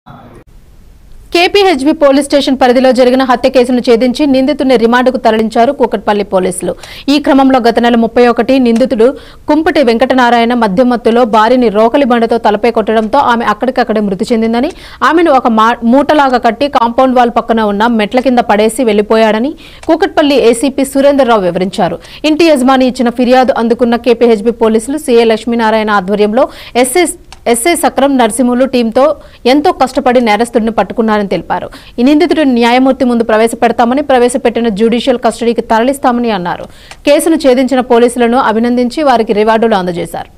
KPHB police station పరిధిలో జరిగిన హత్య కేసును ఛేదించి నిందితుడిని రిమాండ్కు తరలించారు కూకట్పల్లి పోలీసులు ఈ క్రమంలో గత నెల ముప్పై ఒకటి నిందితుడు కుంపటి వెంకటనారాయణ మధ్యమత్తులో భార్యని రోకలి బండతో తలపై కొట్టడంతో ఆమె అక్కడికక్కడే మృతి చెందిందని ఆమెను ఒక మా- మూటలాగా కట్టి కాంపౌండ్ వాల్ పక్కన ఉన్న మెట్ల కింద పడేసి వెళ్లిపోయాడని కూకట్పల్లి ఏసీపీ సురేందర్రావు వివరించారు ఇంటి యజమాని ఇచ్చిన ఫిర్యాదు అందుకున్న కేపీహెచ్బీ పోలీసులు సీఏ లక్ష్మీనారాయణ ఆధ్వర్యంలో ఎస్ఐ ఎస్ఐ సక్రం నరసింహులు టీంతో ఎంతో కష్టపడి నేరస్తుడిని పట్టుకున్నారని తెలిపారు ఈ నిందితుడిని న్యాయమూర్తి ముందు ప్రవేశపెడతామని ప్రవేశపెట్టిన జ్యుడిషియల్ కస్టడీకి తరలిస్తామని అన్నారు కేసును ఛేదించిన పోలీసులను అభినందించి వారికి రివార్డులు అందజేశారు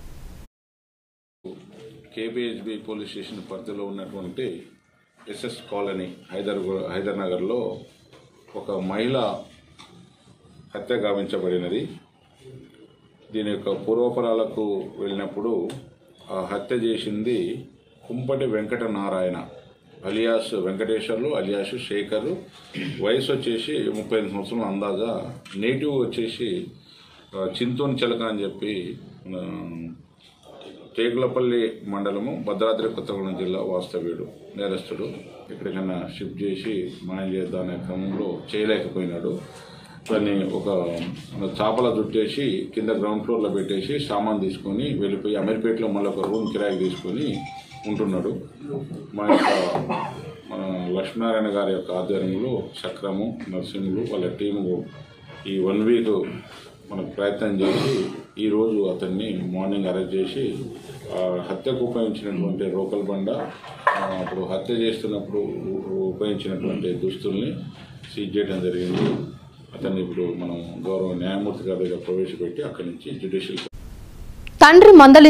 కేబిహెచ్బి పోలీస్ స్టేషన్ పరిధిలో ఉన్నటువంటి ఎస్ఎస్ కాలనీ హైదర్ హైదర్ నగర్లో ఒక మహిళ హత్య గావించబడినది దీని యొక్క పూర్వపరాలకు వెళ్ళినప్పుడు ఆ హత్య చేసింది కుంపటి వెంకట నారాయణ అలియాస్ వెంకటేశ్వర్లు అలియాస్ శేఖర్ వయసు వచ్చేసి ముప్పై ఐదు సంవత్సరాలు అందాజా నేటివ్ వచ్చేసి ఆ, చింతోని చిలక అని చెప్పి ఆ, తేగులపల్లి మండలము భద్రాద్రి కొత్తగూడెం జిల్లా వాస్తవ్యుడు నేరస్తుడు ఎక్కడికైనా షిఫ్ట్ చేసి మాయం చేద్దాం అనే క్రమంలో చేయలేకపోయినాడు దాన్ని ఒక చాపల చుట్టేసి కింద గ్రౌండ్ ఫ్లోర్లో పెట్టేసి సామాన్ తీసుకొని వెళ్ళిపోయి అమీర్పేటలో మళ్ళీ ఒక రూమ్ కిరాయికి తీసుకొని ఉంటున్నాడు మన యొక్క మన లక్ష్మీనారాయణ గారి యొక్క ఆధ్వర్యంలో చక్రము నరసింహులు వాళ్ళ టీము ఈ వన్ వీక్ మనకు ప్రయత్నం చేసి ఈరోజు అతన్ని మార్నింగ్ అరెస్ట్ చేసి ఆ, హత్యకు ఉపయోగించినటువంటి రోకల్ బండ ఆ, అప్పుడు హత్య చేస్తున్నప్పుడు ఉ- ఉపయోగించినటువంటి దుస్తుల్ని సీజ్ చేయడం జరిగింది అతన్ని ఇప్పుడు మనం గౌరవ న్యాయమూర్తి గారి దగ్గర ప్రవేశపెట్టి అక్కడి నుంచి జ్యుడిషియల్ తండ్రి మందలి